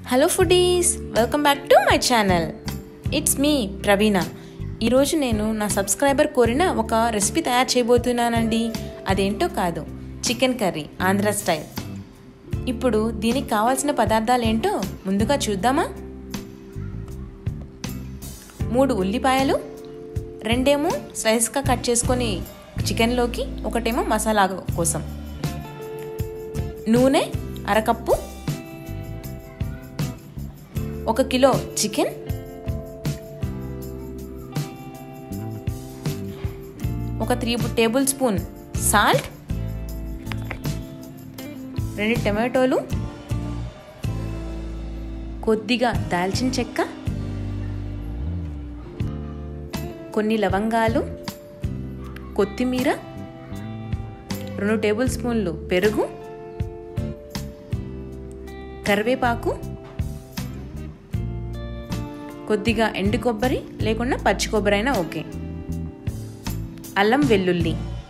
hello foodies welcome back to my channel it's me Praveena ఈరోజు నేను నా సబ్స్క్రైబర్ కోరిన ఒక రెసిపీ తయారు చేయబోతున్నానండి అదేంటో కాదు చికెన్ కర్రీ ఆంధ్ర స్టైల్ ఇప్పుడు దీనికి కావాల్సిన పదార్థాలు ఏంటో ముందుగా చూద్దామా మూడు ఉల్లిపాయలు రెండేమో స్లైస్గా కట్ చేసుకొని చికెన్లోకి ఒకటేమో మసాలా కోసం నూనె అరకప్పు ఒక కిలో చికెన్ ఒక త్రీ టేబుల్ స్పూన్ సాల్ట్ రెండు టమాటోలు కొద్దిగా దాల్చిన చెక్క కొన్ని లవంగాలు కొత్తిమీర రెండు టేబుల్ స్పూన్లు పెరుగు కరివేపాకు కొద్దిగా ఎండు కొబ్బరి లేకుండా పచ్చి కొబ్బరి అయినా ఓకే అల్లం వెల్లుల్లి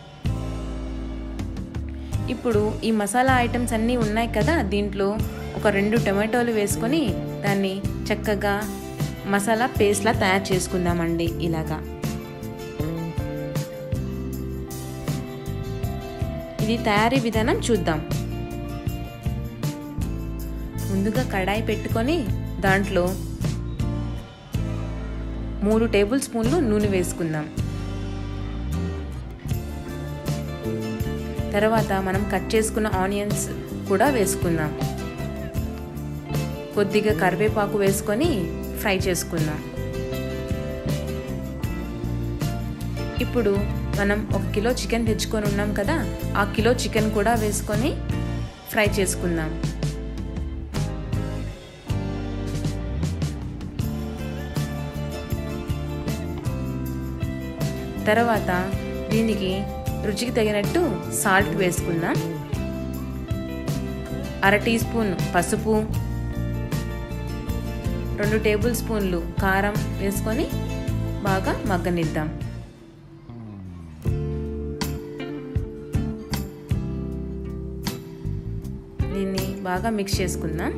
ఇప్పుడు ఈ మసాలా ఐటమ్స్ అన్నీ ఉన్నాయి కదా దీంట్లో ఒక రెండు టమాటోలు వేసుకొని దాన్ని చక్కగా మసాలా పేస్ట్లా తయారు చేసుకుందామండి ఇలాగా ఇది తయారీ విధానం చూద్దాం ముందుగా కడాయి పెట్టుకొని దాంట్లో మూడు టేబుల్ స్పూన్లు నూనె వేసుకుందాం తర్వాత మనం కట్ చేసుకున్న ఆనియన్స్ కూడా వేసుకుందాం కొద్దిగా కరివేపాకు వేసుకొని ఫ్రై చేసుకుందాం ఇప్పుడు మనం ఒక కిలో చికెన్ తెచ్చుకొని ఉన్నాం కదా ఆ కిలో చికెన్ కూడా వేసుకొని ఫ్రై చేసుకుందాం తర్వాత దీనికి రుచికి తగినట్టు సాల్ట్ వేసుకుందాం అర టీ స్పూన్ పసుపు రెండు టేబుల్ స్పూన్లు కారం వేసుకొని బాగా మగ్గనిద్దాం దీన్ని బాగా మిక్స్ చేసుకుందాం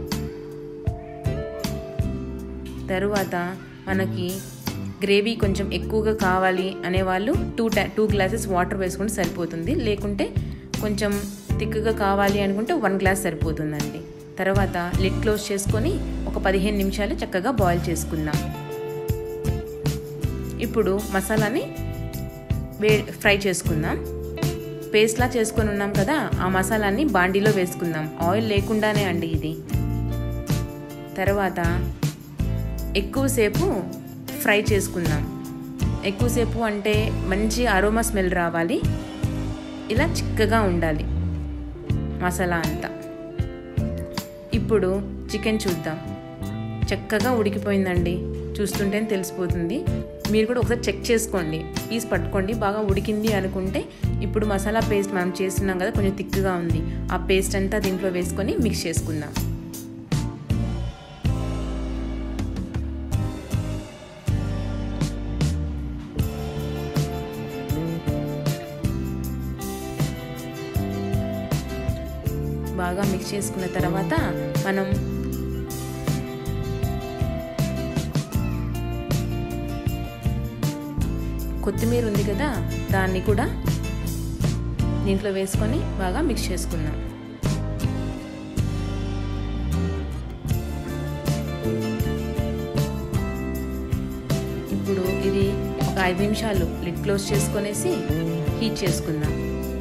తరువాత మనకి గ్రేవీ కొంచెం ఎక్కువగా కావాలి అనేవాళ్ళు టూ టై టూ గ్లాసెస్ వాటర్ వేసుకుంటే సరిపోతుంది లేకుంటే కొంచెం థిక్గా కావాలి అనుకుంటే వన్ గ్లాస్ సరిపోతుందండి తర్వాత లిడ్ క్లోజ్ చేసుకొని ఒక పదిహేను నిమిషాలు చక్కగా బాయిల్ చేసుకుందాం ఇప్పుడు మసాలాని వే ఫ్రై చేసుకుందాం పేస్ట్లా చేసుకొని ఉన్నాం కదా ఆ మసాలాని బాండీలో వేసుకుందాం ఆయిల్ లేకుండానే అండి ఇది తర్వాత ఎక్కువసేపు ఫ్రై చేసుకుందాం ఎక్కువసేపు అంటే మంచి అరోమా స్మెల్ రావాలి ఇలా చిక్కగా ఉండాలి మసాలా అంతా ఇప్పుడు చికెన్ చూద్దాం చక్కగా ఉడికిపోయిందండి చూస్తుంటే తెలిసిపోతుంది మీరు కూడా ఒకసారి చెక్ చేసుకోండి పీస్ పట్టుకోండి బాగా ఉడికింది అనుకుంటే ఇప్పుడు మసాలా పేస్ట్ మనం చేస్తున్నాం కదా కొంచెం థిక్గా ఉంది ఆ పేస్ట్ అంతా దీంట్లో వేసుకొని మిక్స్ చేసుకుందాం బాగా మిక్స్ చేసుకున్న తర్వాత మనం కొత్తిమీర ఉంది కదా దాన్ని కూడా దీంట్లో వేసుకొని బాగా మిక్స్ చేసుకుందాం ఇప్పుడు ఇది ఒక ఐదు నిమిషాలు లిడ్ క్లోజ్ చేసుకొనేసి హీట్ చేసుకుందాం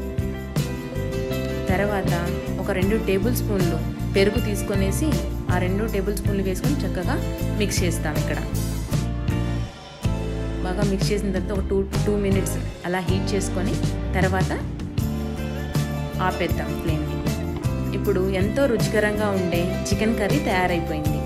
తర్వాత ఒక రెండు టేబుల్ స్పూన్లు పెరుగు తీసుకొనేసి ఆ రెండు టేబుల్ స్పూన్లు వేసుకొని చక్కగా మిక్స్ చేస్తాం ఇక్కడ బాగా మిక్స్ చేసిన తర్వాత ఒక టూ టూ మినిట్స్ అలా హీట్ చేసుకొని తర్వాత ఆపేద్దాం ఫ్లేమ్ని ఇప్పుడు ఎంతో రుచికరంగా ఉండే చికెన్ కర్రీ తయారైపోయింది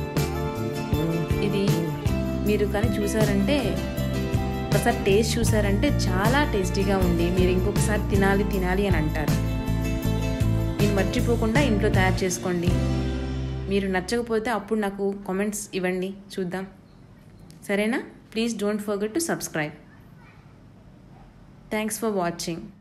ఇది మీరు కానీ చూసారంటే ఒకసారి టేస్ట్ చూసారంటే చాలా టేస్టీగా ఉంది మీరు ఇంకొకసారి తినాలి తినాలి అని అంటారు దీన్ని మర్చిపోకుండా ఇంట్లో తయారు చేసుకోండి మీరు నచ్చకపోతే అప్పుడు నాకు కామెంట్స్ ఇవ్వండి చూద్దాం సరేనా please don't forget to subscribe thanks for watching